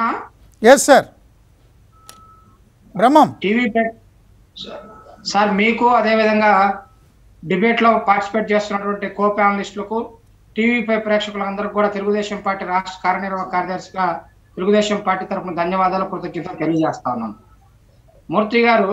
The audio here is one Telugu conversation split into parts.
అన్నా ఎస్ సార్ బ్రహ్మం టీవీ పే- సార్ మీకు అదేవిధంగా డిబేట్లో పార్టిసిపేట్ చేస్తున్నటువంటి కో ప్యానలిస్టులకు టీవీపై ప్రేక్షకులందరికీ కూడా తెలుగుదేశం పార్టీ రాష్ట్ర కార్యనిర్వాహక కార్యదర్శిగా తెలుగుదేశం పార్టీ తరఫున ధన్యవాదాలు కృతజ్ఞతలు తెలియజేస్తా ఉన్నాను మూర్తి గారు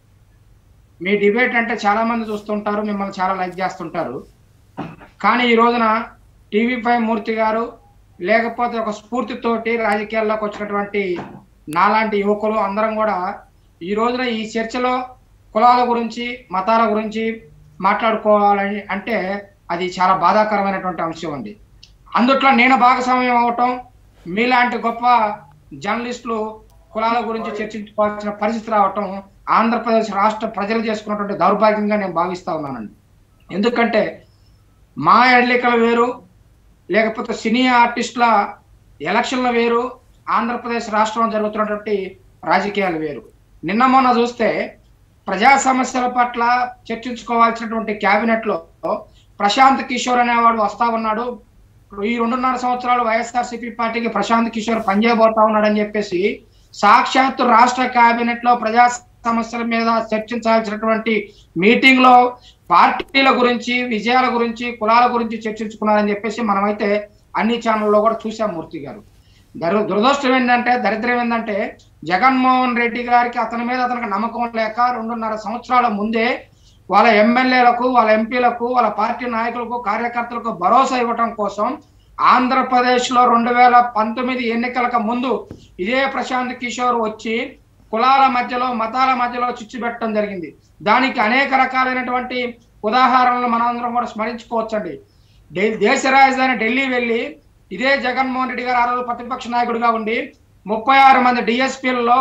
మీ డిబేట్ అంటే చాలా మంది చూస్తుంటారు మిమ్మల్ని చాలా లైక్ చేస్తుంటారు కానీ ఈ రోజున టీవీ ఫైవ్ మూర్తి గారు లేకపోతే ఒక స్ఫూర్తితోటి రాజకీయాల్లోకి వచ్చినటువంటి నాలాంటి యువకులు అందరం కూడా ఈ రోజున ఈ చర్చలో కులాల గురించి మతాల గురించి మాట్లాడుకోవాలని అంటే అది చాలా బాధాకరమైనటువంటి అంశం అండి అందుట్లో నేను భాగస్వామ్యం అవటం మీలాంటి గొప్ప జర్నలిస్టులు కులాల గురించి చర్చించుకోవాల్సిన పరిస్థితి రావటం ఆంధ్రప్రదేశ్ రాష్ట్ర ప్రజలు చేసుకున్నటువంటి దౌర్భాగ్యంగా నేను భావిస్తా ఉన్నానండి ఎందుకంటే మా ఎన్నికలు వేరు లేకపోతే సినీ ఆర్టిస్టుల ఎలక్షన్లు వేరు ఆంధ్రప్రదేశ్ రాష్ట్రంలో జరుగుతున్నటువంటి రాజకీయాలు వేరు నిన్న మొన్న చూస్తే ప్రజా సమస్యల పట్ల చర్చించుకోవాల్సినటువంటి కేబినెట్ లో ప్రశాంత్ కిషోర్ అనేవాడు వస్తా ఉన్నాడు ఈ రెండున్నర సంవత్సరాలు వైఎస్ఆర్సీపీ పార్టీకి ప్రశాంత్ కిషోర్ పనిచేయబోతా ఉన్నాడని చెప్పేసి సాక్షాత్తు రాష్ట్ర కేబినెట్ లో ప్రజా సమస్యల మీద చర్చించాల్సినటువంటి మీటింగ్ లో పార్టీల గురించి విజయాల గురించి కులాల గురించి చర్చించుకున్నారని చెప్పేసి మనమైతే అన్ని ఛానల్లో కూడా చూసాం మూర్తి గారు దరు దురదృష్టం ఏంటంటే దరిద్రం ఏంటంటే జగన్మోహన్ రెడ్డి గారికి అతని మీద అతనికి నమ్మకం లేక రెండున్నర సంవత్సరాల ముందే వాళ్ళ ఎమ్మెల్యేలకు వాళ్ళ ఎంపీలకు వాళ్ళ పార్టీ నాయకులకు కార్యకర్తలకు భరోసా ఇవ్వటం కోసం ఆంధ్రప్రదేశ్ లో రెండు వేల పంతొమ్మిది ఎన్నికలకు ముందు ఇదే ప్రశాంత్ కిషోర్ వచ్చి కులాల మధ్యలో మతాల మధ్యలో చిచ్చు పెట్టడం జరిగింది దానికి అనేక రకాలైనటువంటి ఉదాహరణలు మనందరం కూడా స్మరించుకోవచ్చండి ఢిల్లీ- దేశ రాజధాని ఢిల్లీ వెళ్ళి ఇదే జగన్మోహన్ రెడ్డి గారు ఆ రోజు ప్రతిపక్ష నాయకుడిగా ఉండి ముప్పై ఆరు మంది డిఎస్పీలలో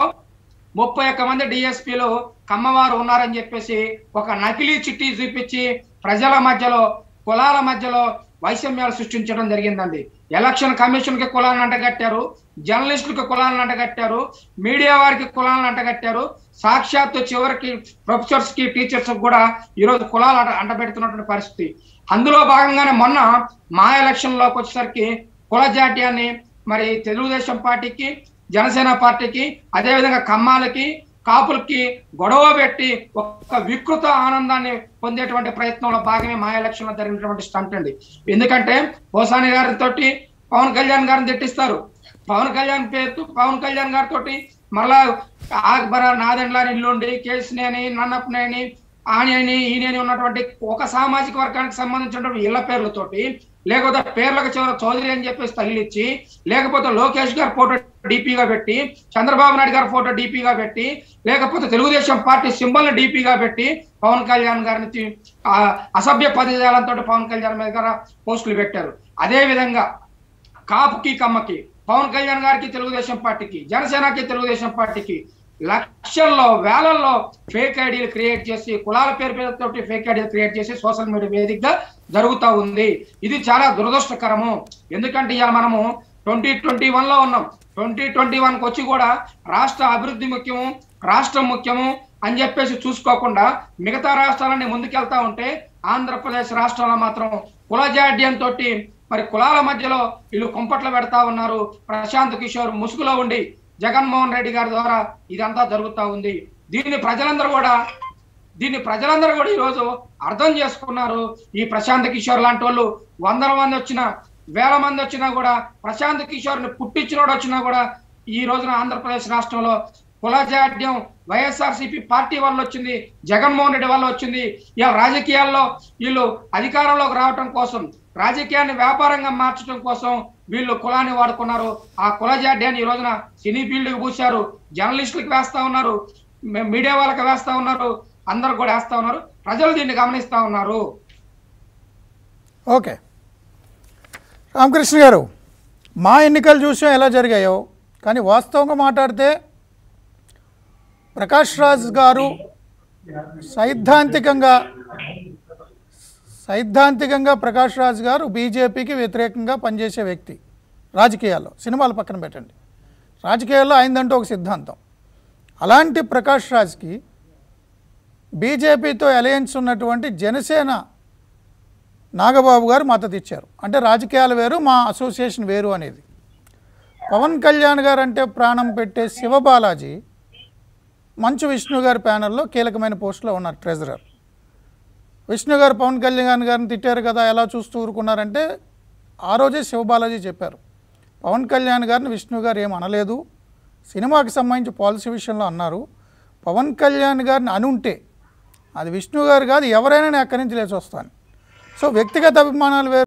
ముప్పై ఒక్క మంది డిఎస్పీలు కమ్మవారు ఉన్నారని చెప్పేసి ఒక నకిలీ చిట్టి చూపించి ప్రజల మధ్యలో కులాల మధ్యలో వైషమ్యాలు సృష్టించడం జరిగిందండి ఎలక్షన్ కమిషన్ కి కులాలను అంటగట్టారు జర్నలిస్టులకు కులాలను అంటగట్టారు మీడియా వారికి కులాలను అంటగట్టారు సాక్షాత్తు చివరికి ప్రొఫెసర్స్ కి టీచర్స్ కూడా ఈరోజు కులాలు అంట అంటబెడుతున్నటువంటి పరిస్థితి అందులో భాగంగానే మొన్న మా ఎలక్షన్ లోకి వచ్చేసరికి కుల జాట్యాన్ని మరి తెలుగుదేశం పార్టీకి జనసేన పార్టీకి అదేవిధంగా కమ్మాలకి కాపులకి గొడవ పెట్టి ఒక వికృత ఆనందాన్ని పొందేటువంటి ప్రయత్నంలో భాగమే మా ఎలక్షన్ లో జరిగినటువంటి స్టంట్ అండి ఎందుకంటే పోసాని గారితో పవన్ కళ్యాణ్ గారిని తిట్టిస్తారు పవన్ కళ్యాణ్ పేరుతో పవన్ కళ్యాణ్ గారితో మళ్ళా ఆక్బర నాదెండ్ల ఇల్లుండి కేసినేని నన్నప్పనేని ఆనేని ఈనేని ఉన్నటువంటి ఒక సామాజిక వర్గానికి సంబంధించినటువంటి ఇళ్ల పేర్లతోటి లేకపోతే పేర్లకు చివర చౌదరి అని చెప్పేసి తగిలిచ్చి లేకపోతే లోకేష్ గారి ఫోటో డీపీగా పెట్టి చంద్రబాబు నాయుడు గారి ఫోటో డీపీగా పెట్టి లేకపోతే తెలుగుదేశం పార్టీ సింబల్ ని డీపీగా పెట్టి పవన్ కళ్యాణ్ గారిని తి- ఆ అసభ్య పదజాలంతో పవన్ కళ్యాణ్ మీద గారు పోస్టులు పెట్టారు అదే విధంగా కాపుకి కమ్మకి పవన్ కళ్యాణ్ గారికి తెలుగుదేశం పార్టీకి జనసేనకి తెలుగుదేశం పార్టీకి లక్షల్లో వేలల్లో ఫేక్ ఐడీలు క్రియేట్ చేసి కులాల పేరు పేరుతోటి ఫేక్ ఐడీలు క్రియేట్ చేసి సోషల్ మీడియా వేదికగా జరుగుతా ఉంది ఇది చాలా దురదృష్టకరము ఎందుకంటే ఇవాళ మనము ట్వంటీ ట్వంటీ వన్ లో ఉన్నాం ట్వంటీ ట్వంటీ వన్ కి వచ్చి కూడా రాష్ట్ర అభివృద్ధి ముఖ్యము రాష్ట్రం ముఖ్యము అని చెప్పేసి చూసుకోకుండా మిగతా రాష్ట్రాలన్నీ ముందుకెళ్తా ఉంటే ఆంధ్రప్రదేశ్ రాష్ట్రంలో మాత్రం కులజాడ్యంతో మరి కులాల మధ్యలో వీళ్ళు కుంపట్లు పెడతా ఉన్నారు ప్రశాంత్ కిషోర్ ముసుగులో ఉండి జగన్మోహన్ రెడ్డి గారి ద్వారా ఇదంతా జరుగుతా ఉంది దీన్ని ప్రజలందరూ కూడా దీన్ని ప్రజలందరూ కూడా ఈరోజు అర్థం చేసుకున్నారు ఈ ప్రశాంత్ కిషోర్ లాంటి వాళ్ళు వందల మంది వచ్చినా వేల మంది వచ్చినా కూడా ప్రశాంత్ కిషోర్ ని పుట్టించినోడు వచ్చినా కూడా ఈ రోజున ఆంధ్రప్రదేశ్ రాష్ట్రంలో కులజాడ్యం వైఎస్ఆర్సీపీ పార్టీ వల్ల వచ్చింది జగన్మోహన్ రెడ్డి వల్ల వచ్చింది ఇలా రాజకీయాల్లో వీళ్ళు అధికారంలోకి రావటం కోసం రాజకీయాన్ని వ్యాపారంగా మార్చడం కోసం వీళ్ళు కులాన్ని వాడుకున్నారు ఆ కుల జాడ్యాన్ని ఈ రోజున సినీ ఫీల్డ్కి పూశారు జర్నలిస్టులకు వేస్తా ఉన్నారు మీ- మీడియా వాళ్ళకి వేస్తా ఉన్నారు అందరు కూడా వేస్తా ఉన్నారు ప్రజలు దీన్ని గమనిస్తా ఉన్నారు ఓకే రామకృష్ణ గారు మా ఎన్నికలు చూసాం ఎలా జరిగాయో కానీ వాస్తవంగా మాట్లాడితే ప్రకాష్ రాజ్ గారు సైద్ధాంతికంగా సైద్ధాంతికంగా ప్రకాష్ రాజ్ గారు బీజేపీకి వ్యతిరేకంగా పనిచేసే వ్యక్తి రాజకీయాల్లో సినిమాలు పక్కన పెట్టండి రాజకీయాల్లో ఆయనదంటూ ఒక సిద్ధాంతం అలాంటి ప్రకాష్ రాజ్కి బీజేపీతో అలయన్స్ ఉన్నటువంటి జనసేన నాగబాబు గారు మద్దతు ఇచ్చారు అంటే రాజకీయాలు వేరు మా అసోసియేషన్ వేరు అనేది పవన్ కళ్యాణ్ గారు అంటే ప్రాణం పెట్టే శివబాలాజీ మంచు విష్ణు గారి ప్యానెల్లో కీలకమైన పోస్టులో ఉన్నారు ట్రెజరర్ విష్ణు గారు పవన్ కళ్యాణ్ గారిని తిట్టారు కదా ఎలా చూస్తూ ఊరుకున్నారంటే ఆ రోజే శివబాలాజీ చెప్పారు పవన్ కళ్యాణ్ గారిని విష్ణు గారు ఏం అనలేదు సినిమాకి సంబంధించి పాలసీ విషయంలో అన్నారు పవన్ కళ్యాణ్ గారిని అనుంటే అది విష్ణు గారు కాదు ఎవరైనా నేను అక్కడి నుంచి లేచి వస్తాను సో వ్యక్తిగత అభిమానాలు వేరు